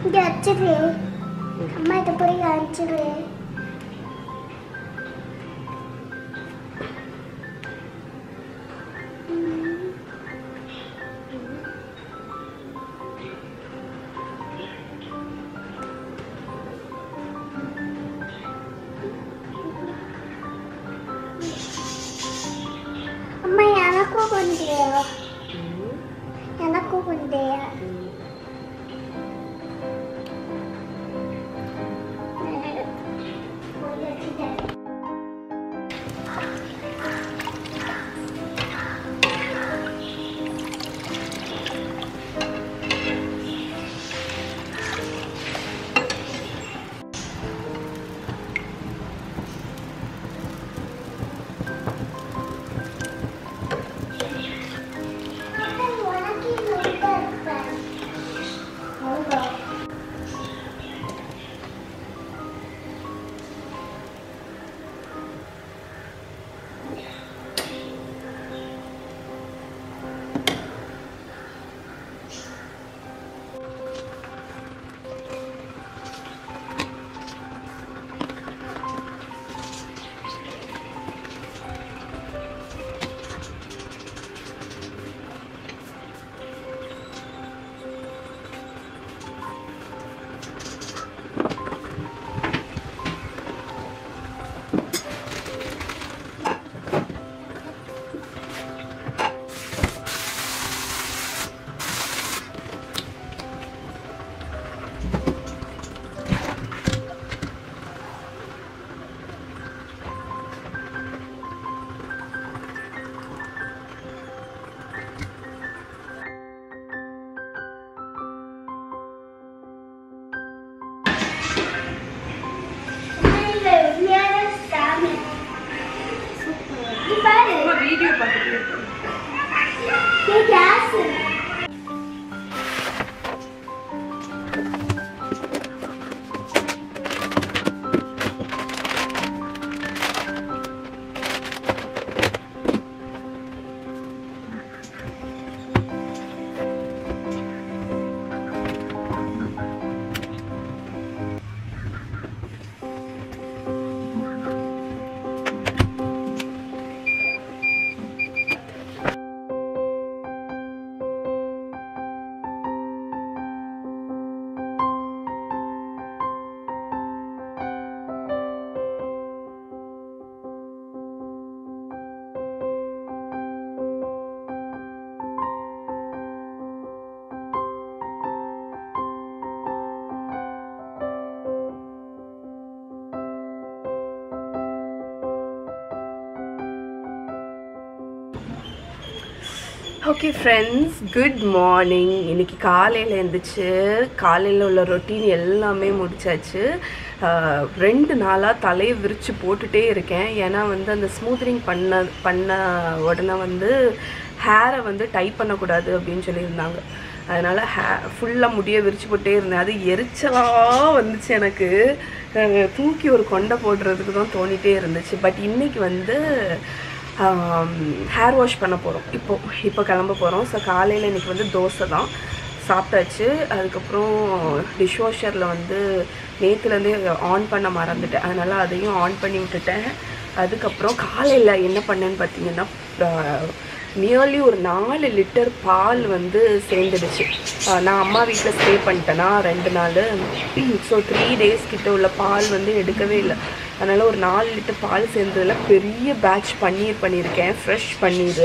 இங்க வச்சிரு அம்மா இதை போய் அனுப்பிச்சிடு அம்மா எனக்கும் கொண்டியா எனக்கும் கொண்டியா உனக்கு இது இருப்பேன் வீடியோ பார்த்துட்டு இருக்கேன். ஓகே ஃப்ரெண்ட்ஸ் குட் மார்னிங் இன்னைக்கு காலையில் எழுந்துச்சு காலையில் உள்ள ரொட்டீன் எல்லாமே முடிச்சாச்சு ஆஹ், ரெண்டு நாளாக தலையை விரித்து போட்டுட்டே இருக்கேன் ஏன்னா வந்து அந்த ஸ்மூத்னிங் பண்ண பண்ண உடனே வந்து ஹேரை வந்து டைப் பண்ணக்கூடாது அப்படின்னு சொல்லியிருந்தாங்க அதனால் ஹே ஃபுல்லாக முடிய விரிச்சு போட்டே இருந்தேன் அது எரிச்சலாக வந்துச்சு எனக்கு அஹ், தூக்கி ஒரு கொண்டை போடுறதுக்கு தான் தோணிட்டே இருந்துச்சு பட் இன்னைக்கு வந்து ஹேர் வாஷ் பண்ண போகிறோம் இப்போ இப்போ கிளம்ப போகிறோம் ஸோ காலையில் இன்னைக்கு வந்து தோசை தான் சாப்பிட்டாச்சு அதுக்கப்புறம் டிஷ்வாஷரில் வந்து நேற்றுலேருந்தே ஆன் பண்ண மறந்துட்டேன் அதனால் அதையும் ஆன் பண்ணி விட்டுட்டேன் அதுக்கப்புறம் காலையில் என்ன பண்ணேன்னு பார்த்தீங்கன்னா நியர்லி ஒரு நாலு லிட்டர் பால் வந்து சேர்ந்துடுச்சு அஹ் நான் அம்மா வீட்டில் ஸ்டே பண்ணிட்டேன்னா ரெண்டு நாள் ஸோ த்ரீ டேஸ் கிட்ட உள்ள பால் வந்து எடுக்கவே இல்லை அதனால் ஒரு நாலு லிட்டர் பால் சேர்ந்ததில் பெரிய பேட்ச் பன்னீர் பண்ணியிருக்கேன் ஃப்ரெஷ் பன்னீர்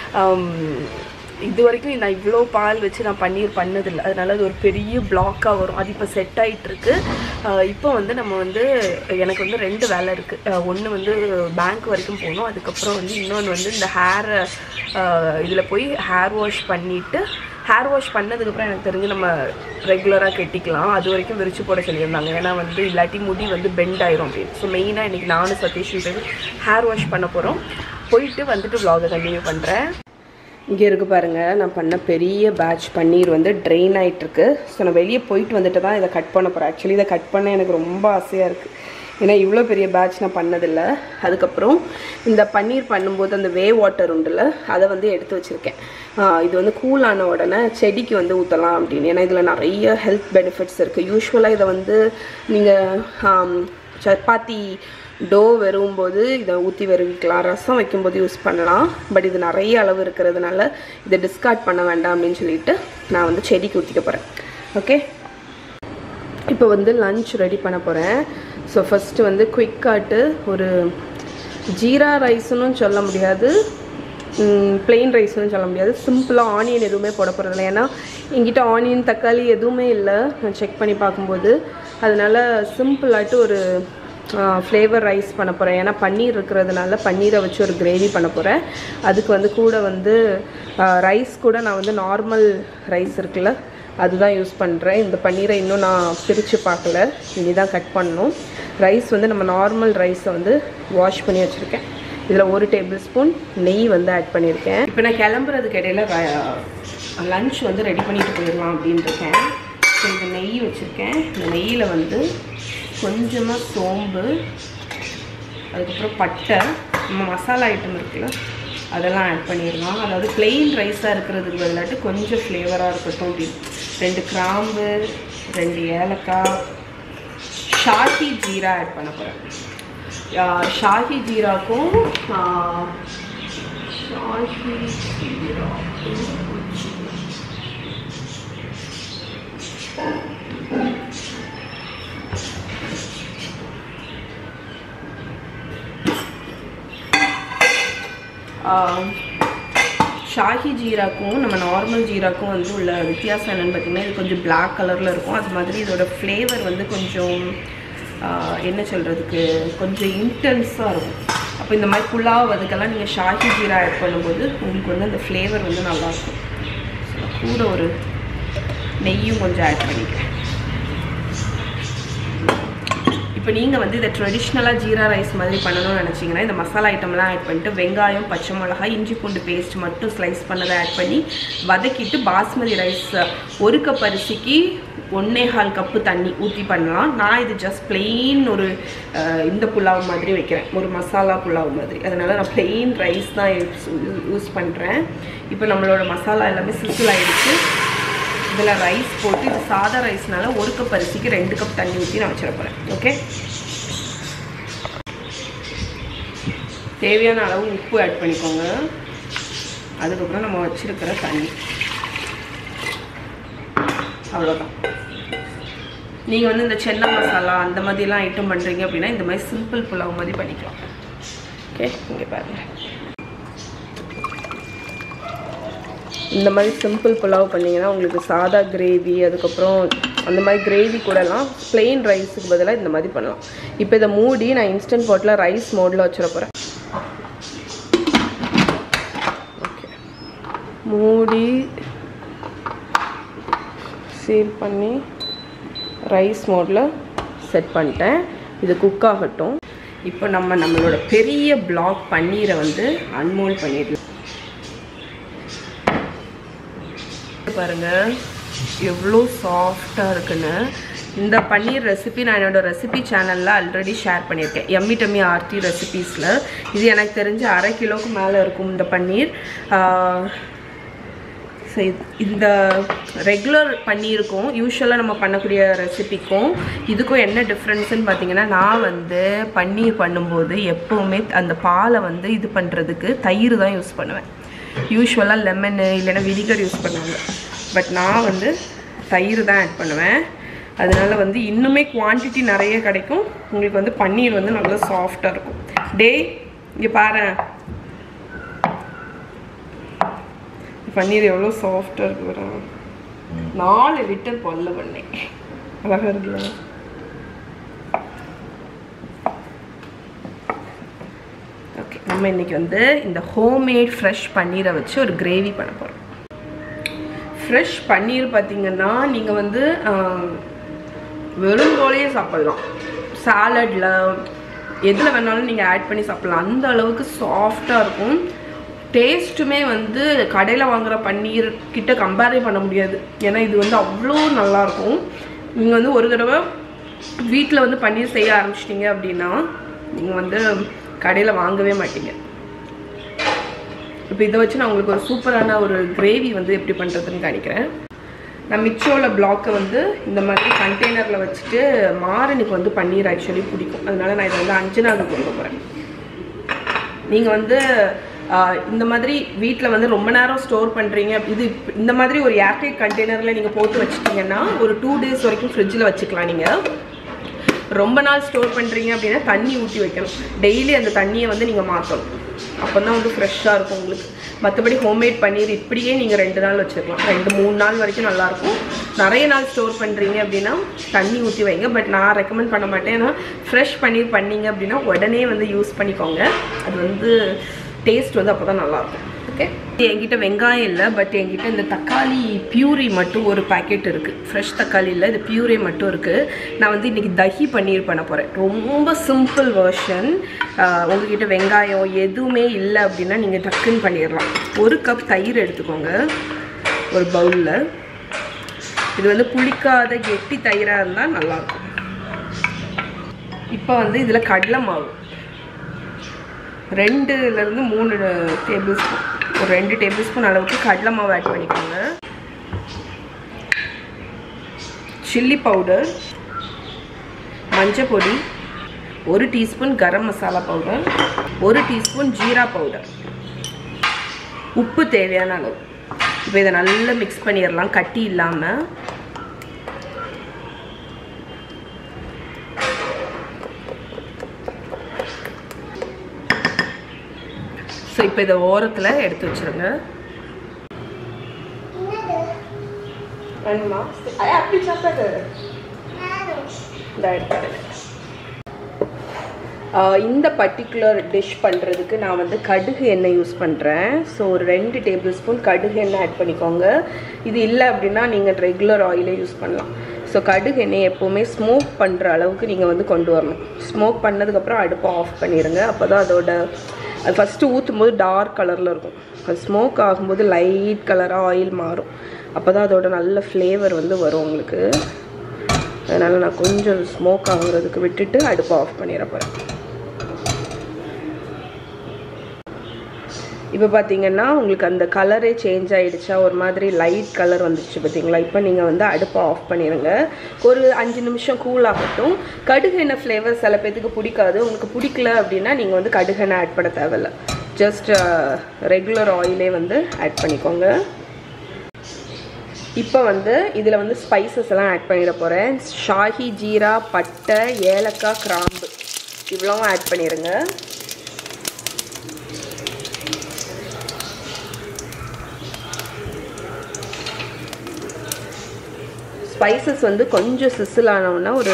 இது வரைக்கும் நான் இவ்வளோ பால் வச்சு நான் பன்னீர் பண்ணதில்லை அதனால அது ஒரு பெரிய பிளாக்காக வரும் அது இப்போ செட் ஆகிட்டுருக்கு இப்போ வந்து நம்ம வந்து எனக்கு வந்து ரெண்டு வேலை இருக்குது ஒன்று வந்து பேங்க் வரைக்கும் போகணும் அதுக்கப்புறம் வந்து இன்னொன்று வந்து இந்த ஹேர் இதில் போய் ஹேர் வாஷ் பண்ணிவிட்டு ஹேர் வாஷ் பண்ணதுக்கப்புறம் எனக்கு தெரிஞ்சு நம்ம ரெகுலராக கெட்டிக்கலாம் அது வரைக்கும் விரிச்சு போட சொல்லியிருந்தாங்க ஏன்னா வந்து இல்லாட்டி முடி வந்து பெண்ட் ஆயிரும் அப்படின்னு ஸோ மெயினாக இன்றைக்கி நானும் சதீஷும் போய் ஹேர் வாஷ் பண்ண போகிறோம் போயிட்டு வந்துட்டு vlog-அ கண்டினியூ பண்ணுறேன் இங்கே இருக்கு பாருங்க நான் பண்ண பெரிய பேட்ச் பன்னீர் வந்து ட்ரெயின் ஆயிட்டிருக்கு ஸோ நான் வெளியே போயிட்டு வந்துட்டு தான் இதை கட் பண்ண போகிறேன் ஆக்சுவலி இதை கட் பண்ண எனக்கு ரொம்ப ஆசையாக இருக்குது ஏன்னா இவ்வளோ பெரிய பேட்ச் நான் பண்ணதில்லை அதுக்கப்புறம் இந்த பன்னீர் பண்ணும்போது அந்த வே வாட்டர் உண்டுல அதை வந்து எடுத்து வச்சுருக்கேன் இது வந்து கூல் ஆன உடனே செடிக்கு வந்து ஊற்றலாம் அப்படின்னு ஏன்னா இதில் நிறைய ஹெல்த் பெனிஃபிட்ஸ் இருக்குது யூஸ்வலாக இதை வந்து நீங்கள் சப்பாத்தி டோ வெறும்போது இதை ஊற்றி வெறுவிக்கலாம் ரசம் வைக்கும்போது யூஸ் பண்ணலாம் பட் இது நிறைய அளவு இருக்கிறதுனால இதை டிஸ்கார்ட் பண்ண வேண்டாம் அப்படின்னு சொல்லிட்டு நான் வந்து செடிக்கு ஊற்றிக்க போகிறேன் ஓகே இப்போ வந்து லஞ்ச் ரெடி பண்ண போகிறேன் ஸோ ஃபஸ்ட்டு வந்து குயிக்காட்டு ஒரு ஜீரா ரைஸ்னும் சொல்ல முடியாது பிளெயின் ரைஸ்னு சொல்ல முடியாது சிம்பிளாக ஆனியன் எதுவுமே போட போகிறதில்ல ஏன்னா எங்கிட்ட ஆனியன் தக்காளி எதுவுமே இல்லை நான் செக் பண்ணி பார்க்கும்போது அதனால சிம்பிளாட்டு ஒரு ஃப்ளேவர் ரைஸ் பண்ண போகிறேன் ஏன்னா பன்னீர் இருக்கிறதுனால பன்னீரை வச்சு ஒரு கிரேவி பண்ண போகிறேன் அதுக்கு வந்து கூட வந்து ரைஸ் கூட நான் வந்து நார்மல் ரைஸ் இருக்குல்ல அதுதான் யூஸ் பண்ணுறேன் இந்த பன்னீரை இன்னும் நான் பிரித்து பார்க்கல இனி தான் கட் பண்ணணும் ரைஸ் வந்து நம்ம நார்மல் ரைஸை வந்து வாஷ் பண்ணி வச்சுருக்கேன் இதில் ஒரு டேபிள் ஸ்பூன் நெய் வந்து ஆட் பண்ணியிருக்கேன் இப்போ நான் கிளம்புறதுக்கு இடையில லஞ்ச் வந்து ரெடி பண்ணிட்டு போயிடலாம் அப்படின்னு இருக்கேன் ஸோ இந்த நெய் வச்சுருக்கேன் இந்த நெய்யில் வந்து கொஞ்சமாக சோம்பு அதுக்கப்புறம் பட்டை நம்ம மசாலா ஐட்டம் இருக்குல்ல அதெல்லாம் ஆட் பண்ணிடலாம் அதாவது பிளெயின் ரைஸாக இருக்கிறதுக்கு பதிலாட்டு கொஞ்சம் ஃப்ளேவராக இருக்கட்டும் அப்படின்னு ரெண்டு கிராம்பு ரெண்டு ஏலக்காய் ஷாஹி ஜீரா ஆட் பண்ண போகிறேன் ஷாஹி ஜீராக்கும் ஷாஹி ஜீராக்கும் ஷாஹி ஜீராக்கும் நம்ம நார்மல் ஜீராக்கும் வந்து உள்ள வித்தியாசம் என்னென்னு பார்த்தீங்கன்னா இது கொஞ்சம் பிளாக் கலரில் இருக்கும் அது மாதிரி இதோட ஃப்ளேவர் வந்து கொஞ்சம் என்ன சொல்கிறதுக்கு கொஞ்சம் இன்டென்ஸாக இருக்கும் அப்போ இந்த மாதிரி புலாவ் அதுக்கெல்லாம் நீங்கள் ஷாஹி ஜீரா ஆட் பண்ணும்போது உங்களுக்கு வந்து அந்த ஃப்ளேவர் வந்து நல்லாயிருக்கும் கூட ஒரு நெய்யும் கொஞ்சம் ஆட் பண்ணிக்கிறேன் இப்போ நீங்கள் வந்து இதை ட்ரெடிஷ்னலாக ஜீரா ரைஸ் மாதிரி பண்ணணும்னு நினச்சிங்கன்னா இந்த மசாலா ஐட்டம்லாம் ஆட் பண்ணிட்டு வெங்காயம் பச்சை மிளகாய் இஞ்சி பூண்டு பேஸ்ட் மட்டும் ஸ்லைஸ் பண்ணதை ஆட் பண்ணி வதக்கிட்டு பாஸ்மதி ரைஸ் ஒரு கப் அரிசிக்கு ஒன்னே கால் கப்பு தண்ணி ஊற்றி பண்ணலாம் நான் இது ஜஸ்ட் பிளெயின் ஒரு இந்த புலாவ் மாதிரி வைக்கிறேன் ஒரு மசாலா புலாவ் மாதிரி அதனால் நான் பிளெயின் ரைஸ் தான் யூஸ் யூஸ் பண்ணுறேன் இப்போ நம்மளோட மசாலா எல்லாமே சிசில் ஆகிடுச்சு இதில் ரைஸ் போட்டு இது சாதா ரைஸ்னால ஒரு கப் அரிசிக்கு ரெண்டு கப் தண்ணி ஊற்றி நான் வச்சிட போகிறேன் ஓகே தேவையான அளவு உப்பு ஆட் பண்ணிக்கோங்க அதுக்கப்புறம் நம்ம வச்சுருக்கிற தண்ணி அவ்வளோதான் நீங்கள் வந்து இந்த சென்னை மசாலா அந்த மாதிரிலாம் ஐட்டம் பண்ணுறீங்க அப்படின்னா இந்த மாதிரி சிம்பிள் புலாவ் மாதிரி பண்ணிக்கலாம் ஓகே இங்கே பாருங்கள் இந்த மாதிரி சிம்பிள் புலாவ் பண்ணிங்கன்னா உங்களுக்கு சாதா கிரேவி அதுக்கப்புறம் அந்த மாதிரி கிரேவி கூடலாம் பிளெயின் ரைஸுக்கு பதிலாக இந்த மாதிரி பண்ணலாம் இப்போ இதை மூடி நான் இன்ஸ்டன்ட் பாட்டில் ரைஸ் மோடில் வச்சிட போகிறேன் ஓகே மூடி சீல் பண்ணி ரைஸ் மோடில் செட் பண்ணிட்டேன் இது குக் ஆகட்டும் இப்போ நம்ம நம்மளோட பெரிய பிளாக் பன்னீரை வந்து அன்மோல் பண்ணிடலாம் பாருங்க எவ்வளோ சாஃப்டாக இருக்குன்னு இந்த பன்னீர் ரெசிபி நான் என்னோட ரெசிபி சேனலில் ஆல்ரெடி ஷேர் பண்ணியிருக்கேன் எம்மி டம்மி ஆர்த்தி ரெசிபீஸில் இது எனக்கு தெரிஞ்சு அரை கிலோவுக்கு மேலே இருக்கும் இந்த பன்னீர் ஸோ இந்த ரெகுலர் பன்னீருக்கும் யூஸ்வலாக நம்ம பண்ணக்கூடிய ரெசிபிக்கும் இதுக்கும் என்ன டிஃப்ரென்ஸ்னு பார்த்தீங்கன்னா நான் வந்து பன்னீர் பண்ணும்போது எப்போவுமே அந்த பாலை வந்து இது பண்ணுறதுக்கு தயிர் தான் யூஸ் பண்ணுவேன் யூஸ்வலாக லெமனு இல்லைன்னா வினிகர் யூஸ் பண்ணுவாங்க பட் நான் வந்து தயிர் தான் ஆட் பண்ணுவேன் அதனால வந்து இன்னுமே குவான்டிட்டி நிறைய கிடைக்கும் உங்களுக்கு வந்து பன்னீர் வந்து நல்லா சாஃப்டாக இருக்கும் டே இங்கே பாரு பன்னீர் எவ்வளோ சாஃப்டாக இருக்கு பாருங்க நாலு லிட்டர் பொல்ல பண்ணேன் அழகாக இருக்குல்ல ஓகே நம்ம இன்னைக்கு வந்து இந்த ஹோம்மேட் ஃப்ரெஷ் பன்னீரை வச்சு ஒரு கிரேவி பண்ண போகிறோம் ஃப்ரெஷ் பன்னீர் பார்த்தீங்கன்னா நீங்கள் வந்து ஆஹ், வெறும் போலேயே சாப்பிட்லாம் சாலடில் எதில் வேணாலும் நீங்கள் ஆட் பண்ணி சாப்பிட்லாம் அந்த அளவுக்கு சாஃப்டாக இருக்கும் டேஸ்ட்டுமே வந்து கடையில் வாங்குற பன்னீர் கிட்ட கம்பேரே பண்ண முடியாது ஏன்னா இது வந்து அவ்வளோ நல்லாயிருக்கும் நீங்கள் வந்து ஒரு தடவை வீட்டில் வந்து பன்னீர் செய்ய ஆரம்பிச்சிட்டிங்க அப்படின்னா நீங்கள் வந்து கடையில் வாங்கவே மாட்டீங்க இப்போ இதை வச்சு நான் உங்களுக்கு ஒரு சூப்பரான ஒரு கிரேவி வந்து எப்படி பண்ணுறதுன்னு காணிக்கிறேன் நான் மிச்சோல பிளாக்கை வந்து இந்த மாதிரி கண்டெய்னரில் வச்சுட்டு மாரனுக்கு வந்து பன்னீர் ஆக்சுவலி பிடிக்கும் அதனால நான் இதை வந்து அஞ்சனாவுக்கு கொடுக்க போகிறேன் நீங்கள் வந்து ஆஹ், இந்த மாதிரி வீட்டில் வந்து ரொம்ப நேரம் ஸ்டோர் பண்ணுறீங்க இது இப்ப- இந்த மாதிரி ஒரு ஏர்டைட் கண்டெய்னரில் நீங்கள் போட்டு வச்சிட்டிங்கன்னா ஒரு டூ டேஸ் வரைக்கும் ஃப்ரிட்ஜில் வச்சுக்கலாம் நீங்கள் ரொம்ப நாள் ஸ்டோர் பண்ணுறீங்க அப்படின்னா தண்ணி ஊற்றி வைக்கணும் டெய்லி அந்த தண்ணியை வந்து நீங்கள் மாற்றணும் அப்போ தான் வந்து ஃப்ரெஷ்ஷாக இருக்கும் உங்களுக்கு மற்றபடி ஹோம்மேட் பன்னீர் இப்படியே நீங்கள் ரெண்டு நாள் வச்சுக்கலாம் ரெண்டு மூணு நாள் வரைக்கும் நல்லாயிருக்கும் நிறைய நாள் ஸ்டோர் பண்ணுறீங்க அப்படின்னா தண்ணி ஊற்றி வைங்க பட் நான் ரெக்கமெண்ட் பண்ண மாட்டேன் ஏன்னா ஃப்ரெஷ் பன்னீர் பண்ணீங்க அப்படின்னா உடனே வந்து யூஸ் பண்ணிக்கோங்க அது வந்து டேஸ்ட் வந்து அப்போ தான் நல்லாயிருக்கும் ஓகே என்கிட்ட வெங்காயம் இல்லை பட் என்கிட்ட இந்த தக்காளி பியூரி மட்டும் ஒரு பாக்கெட் இருக்குது ஃப்ரெஷ் தக்காளி இல்லை இது பியூரி மட்டும் இருக்குது நான் வந்து இன்றைக்கி தஹி பன்னீர் பண்ண போகிறேன் ரொம்ப சிம்பிள் வெர்ஷன் உங்ககிட்ட வெங்காயம் எதுவுமே இல்லை அப்படின்னா நீங்கள் டக்குன்னு பண்ணிடலாம் ஒரு கப் தயிர் எடுத்துக்கோங்க ஒரு பவுலில் இது வந்து புளிக்காத கெட்டி தயிராக இருந்தால் நல்லாயிருக்கும் இப்போ வந்து இதில் கடலை மாவு ரெண்டுலேருந்து மூணு டேபிள் ஸ்பூன் ஒரு ரெண்டு டேபிள் ஸ்பூன் அளவுக்கு கடலை மாவு ஆட் பண்ணிக்கோங்க சில்லி பவுடர் மஞ்சள் பொடி ஒரு டீஸ்பூன் கரம் மசாலா பவுடர் ஒரு டீஸ்பூன் ஜீரா பவுடர் உப்பு தேவையான அளவு இப்போ இதை நல்லா மிக்ஸ் பண்ணிடலாம் கட்டி இல்லாமல் ஸோ இப்போ இதை ஓரத்தில் எடுத்து வச்சிருங்க என்னது வேணுமா அப்படி சாப்பிட்டது நானும் இந்த எடுத்துக்கிறேன் இந்த பர்டிகுலர் டிஷ் பண்ணுறதுக்கு நான் வந்து கடுகு எண்ணெய் யூஸ் பண்ணுறேன் ஸோ ஒரு ரெண்டு டேபிள் ஸ்பூன் கடுகு எண்ணெய் ஆட் பண்ணிக்கோங்க இது இல்லை அப்படின்னா நீங்கள் ரெகுலர் ஆயிலே யூஸ் பண்ணலாம் ஸோ கடுகு எண்ணெய் எப்போவுமே ஸ்மோக் பண்ணுற அளவுக்கு நீங்கள் வந்து கொண்டு வரணும் ஸ்மோக் பண்ணதுக்கப்புறம் அடுப்பை ஆஃப் பண்ணிடுங்க அப்போ தான் அதோட அது ஃபஸ்ட்டு ஊற்றும் போது டார்க் கலரில் இருக்கும் அது ஸ்மோக் ஆகும்போது லைட் கலராக ஆயில் மாறும் அப்போ தான் அதோட நல்ல ஃப்ளேவர் வந்து வரும் உங்களுக்கு அதனால் நான் கொஞ்சம் ஸ்மோக் ஆகுறதுக்கு விட்டுட்டு அடுப்பை ஆஃப் பண்ணிட போகிறேன் இப்போ பார்த்தீங்கன்னா உங்களுக்கு அந்த கலரே சேஞ்ச் ஆயிடுச்சா ஒரு மாதிரி லைட் கலர் வந்துடுச்சு பார்த்தீங்களா இப்போ நீங்கள் வந்து அடுப்பை ஆஃப் பண்ணிடுங்க ஒரு அஞ்சு நிமிஷம் கூல் ஆகட்டும் கடுகு எண்ணெய் ஃப்ளேவர் சில பேர்த்துக்கு பிடிக்காது உங்களுக்கு பிடிக்கல அப்படின்னா நீங்கள் வந்து கடுகு எண்ணெய் ஆட் பண்ண தேவையில்ல ஜஸ்ட் ரெகுலர் ஆயிலே வந்து ஆட் பண்ணிக்கோங்க இப்போ வந்து இதில் வந்து ஸ்பைசஸ் எல்லாம் ஆட் பண்ணிட போகிறேன் ஷாஹி ஜீரா பட்டை ஏலக்காய் கிராம்பு இவ்வளவும் ஆட் பண்ணிடுங்க ஸ்பைசஸ் வந்து கொஞ்சம் சிசில் ஆனவுன்னா ஒரு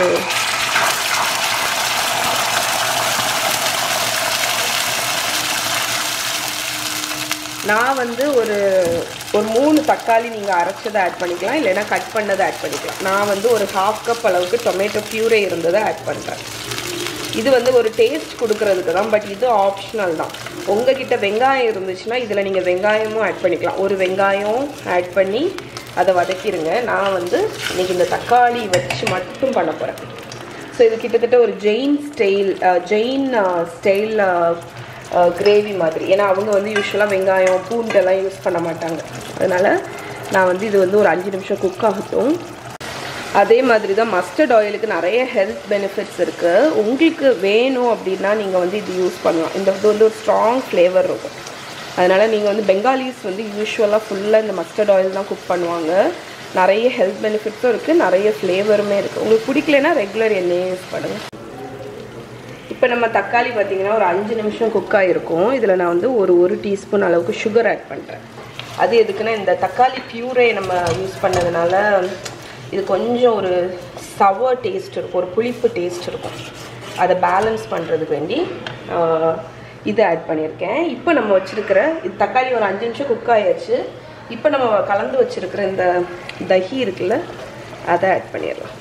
நான் வந்து ஒரு ஒரு மூணு தக்காளி நீங்கள் அரைச்சதை ஆட் பண்ணிக்கலாம் இல்லைன்னா கட் பண்ணதை ஆட் பண்ணிக்கலாம் நான் வந்து ஒரு ஹாஃப் கப் அளவுக்கு டொமேட்டோ பியூரே இருந்ததை ஆட் பண்ணுறேன் இது வந்து ஒரு டேஸ்ட் கொடுக்கறதுக்கு தான் பட் இது ஆப்ஷனல் தான் உங்ககிட்ட வெங்காயம் இருந்துச்சுன்னா இதில் நீங்கள் வெங்காயமும் ஆட் பண்ணிக்கலாம் ஒரு வெங்காயம் ஆட் பண்ணி அதை வதக்கிடுங்க நான் வந்து இன்னைக்கு இந்த தக்காளி வச்சு மட்டும் பண்ண போகிறேன் ஸோ இது கிட்டத்தட்ட ஒரு Jain style Jain style gravy மாதிரி ஏன்னா அவங்க வந்து யூஸ்வலாக வெங்காயம் பூண்டெல்லாம் யூஸ் பண்ண மாட்டாங்க அதனால் நான் வந்து இது வந்து ஒரு அஞ்சு நிமிஷம் குக் ஆகட்டும் அதே மாதிரி தான் மஸ்டர்ட் ஆயிலுக்கு நிறைய ஹெல்த் பெனிஃபிட்ஸ் இருக்குது உங்களுக்கு வேணும் அப்படின்னா நீங்கள் வந்து இது யூஸ் பண்ணலாம் இந்த இது வந்து ஒரு ஸ்ட்ராங் ஃப்ளேவர் இருக்கும் அதனால் நீங்கள் வந்து பெங்காலிஸ் வந்து யூஸ்வலாக ஃபுல்லாக இந்த மஸ்டர்ட் ஆயில் தான் குக் பண்ணுவாங்க நிறைய ஹெல்த் பெனிஃபிட்ஸும் இருக்குது நிறைய ஃப்ளேவருமே இருக்குது உங்களுக்கு பிடிக்கலனா ரெகுலர் எண்ணெயே யூஸ் பண்ணுங்கள் இப்போ நம்ம தக்காளி பார்த்தீங்கன்னா ஒரு அஞ்சு நிமிஷம் குக் ஆகிருக்கும் இதில் நான் வந்து ஒரு ஒரு டீஸ்பூன் அளவுக்கு சுகர் ஆட் பண்ணுறேன் அது எதுக்குன்னா இந்த தக்காளி பியூரே நம்ம யூஸ் பண்ணதுனால இது கொஞ்சம் ஒரு சவர் டேஸ்ட் இருக்கும் ஒரு புளிப்பு டேஸ்ட் இருக்கும் அதை பேலன்ஸ் பண்ணுறதுக்கு வேண்டி ஆஹ், இது ஆட் பண்ணியிருக்கேன் இப்போ நம்ம வச்சுருக்கிற இது தக்காளி ஒரு அஞ்சு நிமிஷம் குக் ஆயாச்சு இப்போ நம்ம கலந்து வச்சுருக்கிற இந்த தஹி இருக்குல்ல அதை ஆட் பண்ணிடலாம்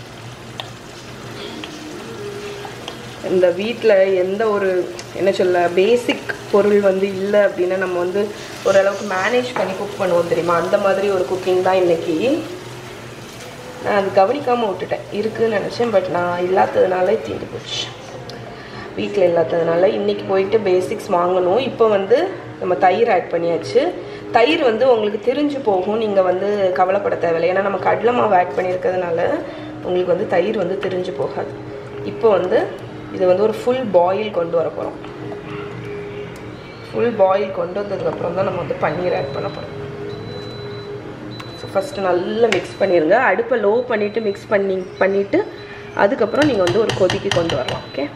இந்த வீட்டில் எந்த ஒரு என்ன சொல்ல பேசிக் பொருள் வந்து இல்லை அப்படின்னா நம்ம வந்து ஓரளவுக்கு மேனேஜ் பண்ணி குக் பண்ணுவோம் தெரியுமா அந்த மாதிரி ஒரு குக்கிங் தான் இன்னைக்கு நான் அது கவனிக்காமல் விட்டுட்டேன் இருக்குன்னு நினச்சேன் பட் நான் இல்லாததுனால தீர்ந்து போச்சு வீட்டில் இல்லாததுனால இன்றைக்கி போயிட்டு பேசிக்ஸ் வாங்கணும் இப்போ வந்து நம்ம தயிர் ஆட் பண்ணியாச்சு தயிர் வந்து உங்களுக்கு தெரிஞ்சு போகும் நீங்கள் வந்து கவலைப்பட தேவையில்லை ஏன்னா நம்ம கடலை மாவு ஆட் பண்ணியிருக்கிறதுனால உங்களுக்கு வந்து தயிர் வந்து தெரிஞ்சு போகாது இப்போ வந்து இது வந்து ஒரு ஃபுல் பாயில் கொண்டு வர போகிறோம் ஃபுல் பாயில் கொண்டு வந்ததுக்கப்புறம் தான் நம்ம வந்து பன்னீர் ஆட் பண்ண போகிறோம் ஸோ ஃபஸ்ட்டு நல்லா மிக்ஸ் பண்ணிடுங்க அடுப்பை லோ பண்ணிவிட்டு மிக்ஸ் பண்ணி பண்ணிவிட்டு அதுக்கப்புறம் நீங்கள் வந்து ஒரு கொதிக்கு கொண்டு வரலாம் ஓகே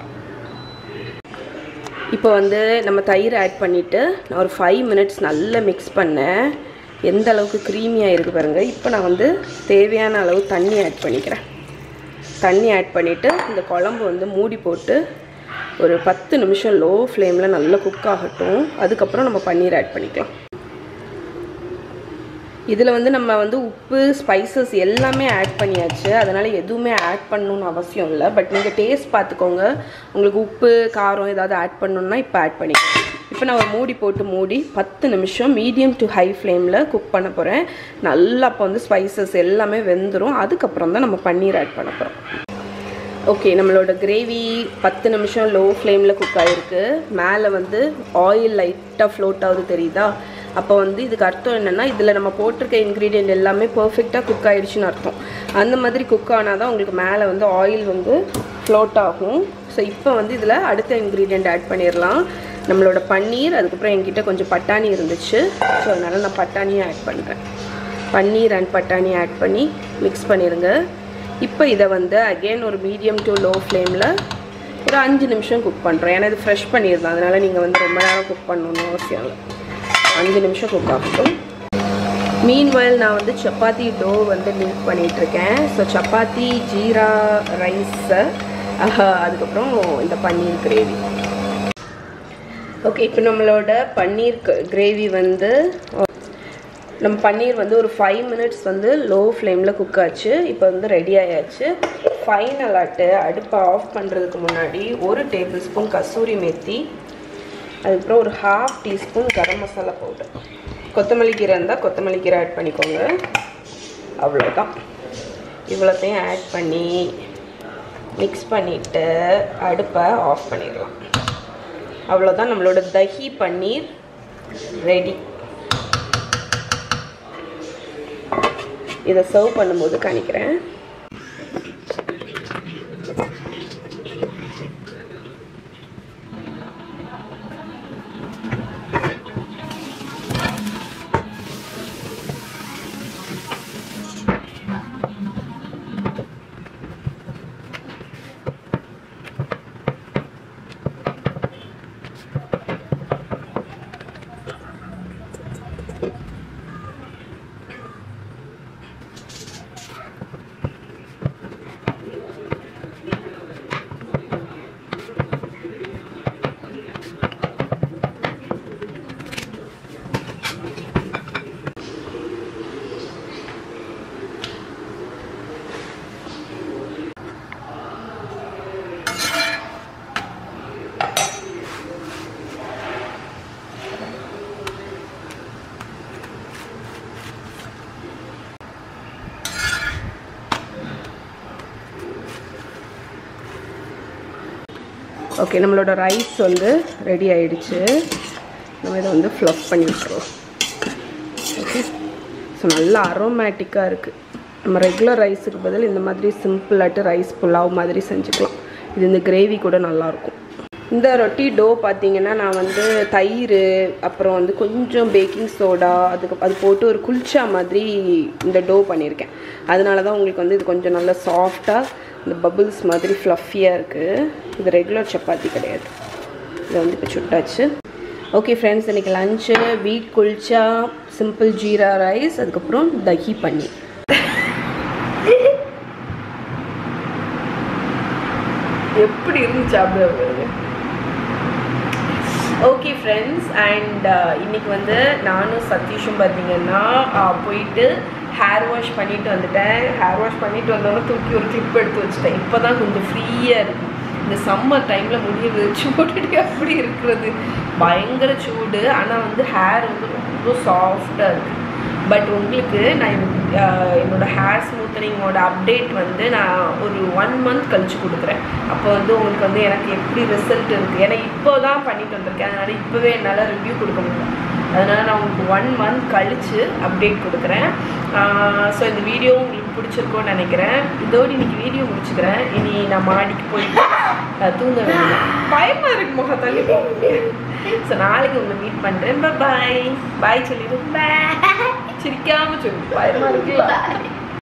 இப்போ வந்து நம்ம தயிர் ஆட் பண்ணிவிட்டு நான் ஒரு ஃபைவ் மினிட்ஸ் நல்லா மிக்ஸ் பண்ணேன் எந்த அளவுக்கு க்ரீமியாக இருக்குது பாருங்கள் இப்போ நான் வந்து தேவையான அளவு தண்ணி ஆட் பண்ணிக்கிறேன் தண்ணி ஆட் பண்ணிவிட்டு இந்த குழம்பு வந்து மூடி போட்டு ஒரு பத்து நிமிஷம் லோ ஃப்ளேமில் நல்லா குக் ஆகட்டும் அதுக்கப்புறம் நம்ம பன்னீர் ஆட் பண்ணிக்கலாம் இதில் வந்து நம்ம வந்து உப்பு ஸ்பைசஸ் எல்லாமே ஆட் பண்ணியாச்சு அதனால் எதுவுமே ஆட் பண்ணணும்னு அவசியம் இல்லை பட் நீங்கள் டேஸ்ட் பார்த்துக்கோங்க உங்களுக்கு உப்பு காரம் ஏதாவது ஆட் பண்ணணுன்னா இப்போ ஆட் பண்ணிக்கலாம் இப்போ நான் ஒரு மூடி போட்டு மூடி பத்து நிமிஷம் மீடியம் டு ஹை ஃப்ளேமில் குக் பண்ண போகிறேன் நல்லா அப்போ வந்து ஸ்பைசஸ் எல்லாமே வெந்துடும் அதுக்கப்புறம் தான் நம்ம பன்னீர் ஆட் பண்ண போகிறோம் ஓகே நம்மளோட கிரேவி பத்து நிமிஷம் லோ ஃப்ளேமில் குக் ஆகிருக்கு மேலே வந்து ஆயில் லைட்டாக ஃப்ளோட் ஆகுது தெரியுதா அப்போ வந்து இதுக்கு அர்த்தம் என்னென்னா இதில் நம்ம போட்டிருக்க இன்க்ரீடியன்ட் எல்லாமே பர்ஃபெக்டாக குக் ஆகிடுச்சின்னு அர்த்தம் அந்த மாதிரி குக் ஆனால் தான் உங்களுக்கு மேலே வந்து ஆயில் வந்து ஃப்ளோட் ஆகும் ஸோ இப்போ வந்து இதில் அடுத்த இன்க்ரீடியண்ட் ஆட் பண்ணிடலாம் நம்மளோட பன்னீர் அதுக்கப்புறம் என்கிட்ட கொஞ்சம் பட்டாணி இருந்துச்சு ஸோ அதனால் நான் பட்டாணியும் ஆட் பண்ணுறேன் பன்னீர் அண்ட் பட்டாணி ஆட் பண்ணி மிக்ஸ் பண்ணிடுங்க இப்போ இதை வந்து அகெயின் ஒரு மீடியம் டு லோ ஃப்ளேமில் ஒரு அஞ்சு நிமிஷம் குக் பண்ணுறோம் ஏன்னா இது ஃப்ரெஷ் பண்ணியிருந்தோம் அதனால் நீங்கள் வந்து ரொம்ப நேரம் குக் பண்ணணும்னு அவசியம் இல்லை அஞ்சு நிமிஷம் குக் ஆகட்டும் மீன் வயல் நான் வந்து சப்பாத்தி டோ வந்து மில்க் பண்ணிகிட்ருக்கேன் ஸோ சப்பாத்தி ஜீரா ரைஸு அதுக்கப்புறம் இந்த பன்னீர் கிரேவி ஓகே இப்போ நம்மளோட பன்னீர் கிரேவி வந்து நம்ம பன்னீர் வந்து ஒரு ஃபைவ் மினிட்ஸ் வந்து லோ ஃப்ளேமில் குக் ஆச்சு இப்போ வந்து ரெடி ஆயாச்சு ஃபைனலாட்டு அடுப்பை ஆஃப் பண்ணுறதுக்கு முன்னாடி ஒரு டேபிள் ஸ்பூன் கசூரி மேத்தி அதுக்கப்புறம் ஒரு half teaspoon garam masala powder கொத்தமல்லி கீரை இருந்தால் கொத்தமல்லி கீரை ஆட் பண்ணிக்கோங்க அவ்வளோதான் இவ்வளோத்தையும் ஆட் பண்ணி மிக்ஸ் பண்ணிவிட்டு அடுப்பை ஆஃப் பண்ணிடலாம் அவ்வளோதான் நம்மளோட தஹி பன்னீர் ரெடி இதை சர்வ் பண்ணும்போது காணிக்கிறேன் ஓகே நம்மளோட ரைஸ் வந்து ரெடி ஆயிடுச்சு நம்ம இதை வந்து ஃப்ளஃப் பண்ணி விட்டுருவோம் ஓகே ஸோ நல்லா அரோமேட்டிக்காக இருக்குது நம்ம ரெகுலர் ரைஸுக்கு பதில் இந்த மாதிரி சிம்பிளாட்டு ரைஸ் புலாவ் மாதிரி செஞ்சுக்கலாம் இது இந்த கிரேவி கூட நல்லாயிருக்கும் இந்த ரொட்டி டோ பார்த்தீங்கன்னா நான் வந்து தயிர் அப்புறம் வந்து கொஞ்சம் பேக்கிங் சோடா அதுக்கு அது போட்டு ஒரு குல்ச்சா மாதிரி இந்த டோ பண்ணியிருக்கேன் அதனால தான் உங்களுக்கு வந்து இது கொஞ்சம் நல்லா சாஃப்டாக இந்த பபிள்ஸ் மாதிரி ஃப்ளஃபியாக இருக்குது இது ரெகுலர் சப்பாத்தி கிடையாது இதை வந்து இப்போ சுட்டாச்சு ஓகே ஃப்ரெண்ட்ஸ் இன்றைக்கி lunch wheat kulcha simple jeera rice அதுக்கப்புறம் தஹி பன்னீர் எப்படி இருந்துச்சு சாப்பிடுறது ஓகே ஃப்ரெண்ட்ஸ் அண்ட் இன்னைக்கு வந்து நானும் சதீஷும் பார்த்தீங்கன்னா uh, போயிட்டு ஹேர் வாஷ் பண்ணிட்டு வந்துட்டேன் ஹேர் வாஷ் பண்ணிட்டு வந்தோடனே தூக்கி ஒரு கிளிப் எடுத்து வச்சுட்டேன் இப்போ தான் கொஞ்சம் ஃப்ரீயாக இருக்கு இந்த சம்மர் டைமில் முடிய வச்சு போட்டுட்டு அப்படி இருக்கிறது பயங்கர சூடு ஆனால் வந்து ஹேர் வந்து ரொம்ப சாஃப்டாக இருக்குது பட் உங்களுக்கு நான் இந்த, ஆஹ், என்னோட ஹேர் ஸ்மூத்தனிங்கோட அப்டேட் வந்து நான் ஒரு ஒன் மந்த் கழிச்சு கொடுக்குறேன் அப்போ வந்து உங்களுக்கு வந்து எனக்கு எப்படி ரிசல்ட் இருக்குது ஏன்னா இப்போ தான் பண்ணிட்டு வந்திருக்கேன் அதனால் இப்போவே என்னால் ரிவ்யூ கொடுக்க முடியல அதனால் நான் உங்களுக்கு ஒன் மந்த் கழித்து அப்டேட் கொடுக்குறேன் ஸோ இந்த வீடியோ உங்களுக்கு பிடிச்சிருக்கும்னு நினைக்கிறேன் இதோடு இன்னைக்கு வீடியோ முடிச்சுக்கிறேன் இனி நான் மாடிக்கு போயிட்டு அஹ், தூங்க வேண்டியது பயமாக இருக்கு முகம் தள்ளி ஸோ நாளைக்கு உங்களை மீட் பண்ணுறேன் பாய் பாய் சொல்லிடு சிரிக்காம சொல்லு பயமாக இருக்குல்ல